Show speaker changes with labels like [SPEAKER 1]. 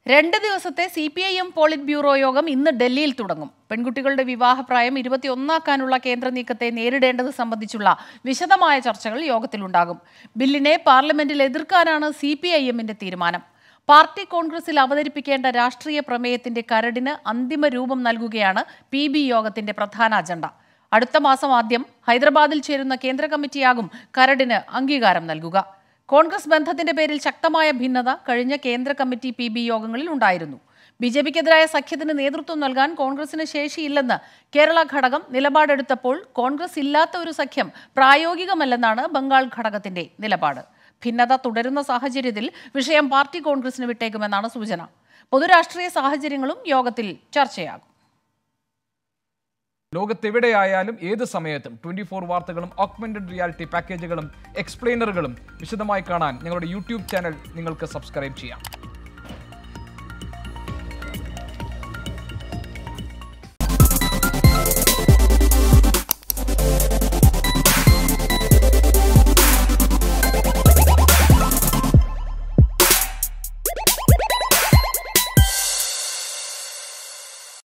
[SPEAKER 1] രണ്ട് ദിവസത്തെ C P I M polit bureau യോഗം ഇന്ന് ഡൽഹിയിൽ തുടങ്ങും പെൺകുട്ടികളുടെ വിവാഹപ്രായം ഇരുപത്തിയൊന്നാക്കാനുള്ള കേന്ദ്ര നീക്കത്തെ നേരിടേണ്ടത് സംബന്ധിച്ചുള്ള വിശദമായ ചർച്ചകൾ യോഗത്തിലുണ്ടാകും ബില്ലിനെ പാർലമെന്റിൽ എതിർക്കാനാണ് സി പി ഐ എമ്മിന്റെ തീരുമാനം പാർട്ടി കോൺഗ്രസിൽ അവതരിപ്പിക്കേണ്ട രാഷ്ട്രീയ പ്രമേയത്തിന്റെ കരടിന് അന്തിമ രൂപം നൽകുകയാണ് പി ബി യോഗത്തിന്റെ പ്രധാന അജണ്ട അടുത്ത മാസം ആദ്യം ഹൈദരാബാദിൽ ചേരുന്ന കേന്ദ്ര കമ്മിറ്റിയാകും കരടിന് അംഗീകാരം നൽകുക കോൺഗ്രസ് ബന്ധത്തിന്റെ പേരിൽ ശക്തമായ ഭിന്നത കഴിഞ്ഞ കേന്ദ്ര കമ്മിറ്റി പി ബി യോഗങ്ങളിൽ ഉണ്ടായിരുന്നു ബി ജെ പിക്കെതിരായ സഖ്യത്തിന് നേതൃത്വം നൽകാൻ കോൺഗ്രസിന് ശേഷിയില്ലെന്ന് കേരള ഘടകം നിലപാടെടുത്തപ്പോൾ കോൺഗ്രസ് ഇല്ലാത്ത ഒരു സഖ്യം പ്രായോഗികമല്ലെന്നാണ് ബംഗാൾ ഘടകത്തിന്റെ നിലപാട് ഭിന്നത തുടരുന്ന സാഹചര്യത്തിൽ വിഷയം പാർട്ടി കോൺഗ്രസിന് വിട്ടേക്കുമെന്നാണ് സൂചന പൊതുരാഷ്ട്രീയ സാഹചര്യങ്ങളും യോഗത്തിൽ ചർച്ചയാകും
[SPEAKER 2] ലോകത്തെവിടെയായാലും ഏത് സമയത്തും ട്വന്റി ഫോർ വാർത്തകളും ഓഗ്മെന്റഡ് റിയാലിറ്റി പാക്കേജുകളും എക്സ്പ്ലെയിനറുകളും വിശദമായി കാണാൻ ഞങ്ങളുടെ യൂട്യൂബ് ചാനൽ നിങ്ങൾക്ക് സബ്സ്ക്രൈബ് ചെയ്യാം